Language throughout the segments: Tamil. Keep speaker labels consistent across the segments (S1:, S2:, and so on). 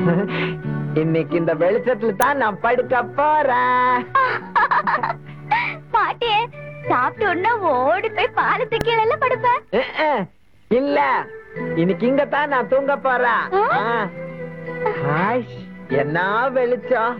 S1: இன்னைக்கு இந்த வெளிச்சத்துல தான் நான் படுக்க போறேன்
S2: பாட்டியே சாப்பிட்டு உடனே ஓடி போய் பாலத்து கீழே படுப்பேன்
S1: அஹ், அஹ். இல்ல இன்னைக்கு இங்க தான் நான் தூங்க போறேன்
S2: ஆ?
S1: ஆ. ஹாய், என்ன வெளிச்சம்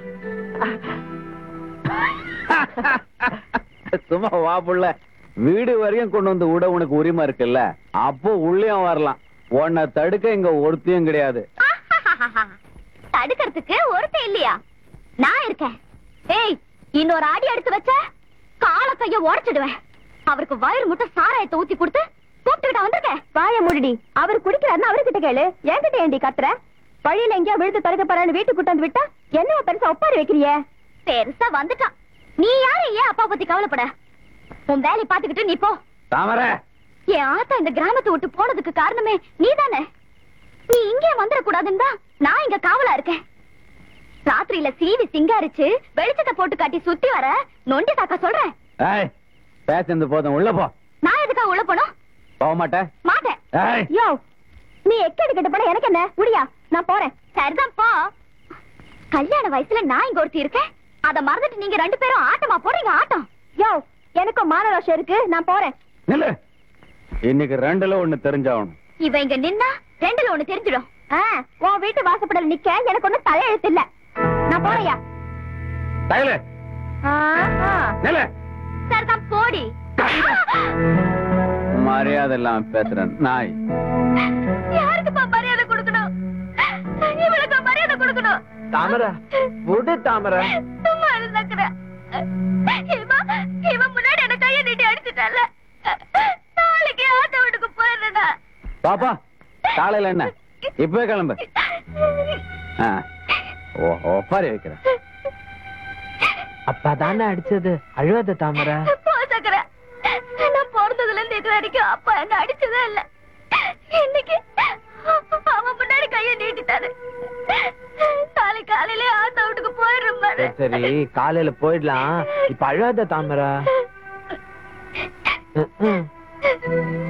S3: சும்மா வா புள்ள வீடு வரையும் கொண்டு வந்து விட உனக்கு உரிமை இருக்குல்ல அப்போ உள்ளேயும் வரலாம் உன்னை தடுக்க இங்க ஒருத்தையும் கிடையாது
S2: தடுக்கிறதுக்கு ஒருத்தன் இல்லையா நான் இருக்கேன் ஏய் இன்னொரு அடி எடுத்து வச்ச கால கைய உடைச்சிடுவேன் அவருக்கு வயிறு முட்டை சாராயத்தை ஊத்தி கொடுத்து கூப்பிட்டுக்கிட்ட வந்திருக்கேன் வாய மூடிடி அவர் குடிக்கிறாருன்னு அவர்கிட்ட கேளு என்கிட்ட ஏண்டி கத்துற வழியில எங்கேயோ விழுந்து தொலைக்க போறான்னு வீட்டுக்கு கூட்டு வந்து விட்டா என்ன பெருசா ஒப்பாரி வைக்கிறிய பெருசா வந்துட்டான் நீ யாரு ஏன் அப்பா பத்தி கவலைப்பட உன் வேலையை பாத்துக்கிட்டு நீ போ
S3: தாமரை
S2: என் ஆத்தா இந்த கிராமத்தை விட்டு போனதுக்கு காரணமே நீதானே நீ இங்கே வந்துடக்கூடாதுன்னு தான் நான் இங்க காவலா இருக்கேன் ராத்திரியில சீவி சிங்காரிச்சு வெளிச்சத்தை போட்டு காட்டி சுத்தி வர நொண்டி தாக்கா சொல்றேன்
S3: ஏய் பேசுறது போதும் உள்ள போ
S2: நான் எதுக்கா உள்ள போனோம்
S3: போக மாட்டேன்
S2: மாட்டேன்
S3: ஏய்
S2: யோ நீ எக்கடி கட்ட போன எனக்கு என்ன முடியா நான் போறேன் சரிதான் போ கல்யாண வயசுல நான் இங்க ஒருத்தி இருக்கேன் அத மறந்துட்டு நீங்க ரெண்டு பேரும் ஆட்டமா போறீங்க ஆட்டம் யோ எனக்கும் மானரோஷம் இருக்கு நான் போறேன்
S3: நில்லு இன்னைக்கு ரெண்டுல ஒண்ணு தெரிஞ்சாகணும்
S2: இவ இங்க நின்னா ரெண்டுல ஒண்ணு தெரிஞ்சிடும் உன் வீட்டு வாசப்படல நிக்க எனக்கு ஒண்ணு தலையெழுத்து இல்ல நான் போறையா
S3: தகல நில்லு
S2: சரிதான் போடி
S3: மரியாதை இல்லாம பேசுறேன் நாய்
S2: யாருக்குப்பா மரியாதை கொடுக்கணும் இவளுக்கு மரியாதை கொடுக்கணும்
S1: தாமரை விடு தாமரை
S2: சும்மா இருந்தாக்குற இவன் இவன் முன்னாடி என்ன கையை நீட்டி அடிச்சுட்டால நாளைக்கு ஆத்த வீட்டுக்கு போயிடுறா
S3: பாப்பா காலையில என்ன இப்பவே கிளம்பு ஆ. ஓ ஒப்பாரி வைக்கிறேன்
S1: அப்பதானே அடிச்சது அழுவாத தாமரை
S2: போ சக்கர நான் பிறந்ததுல இருந்து இது வரைக்கும் அப்பா என்ன அடிச்சதே இல்ல இன்னைக்கு அவன் முன்னாடி கைய நீட்டிட்டாரு நாளை காலையில ஆத்தா வீட்டுக்கு போயிடுறோம் பாரு
S1: சரி சரி காலையில போயிடலாம் இப்ப அழுவாத தாமரை ம், ம்.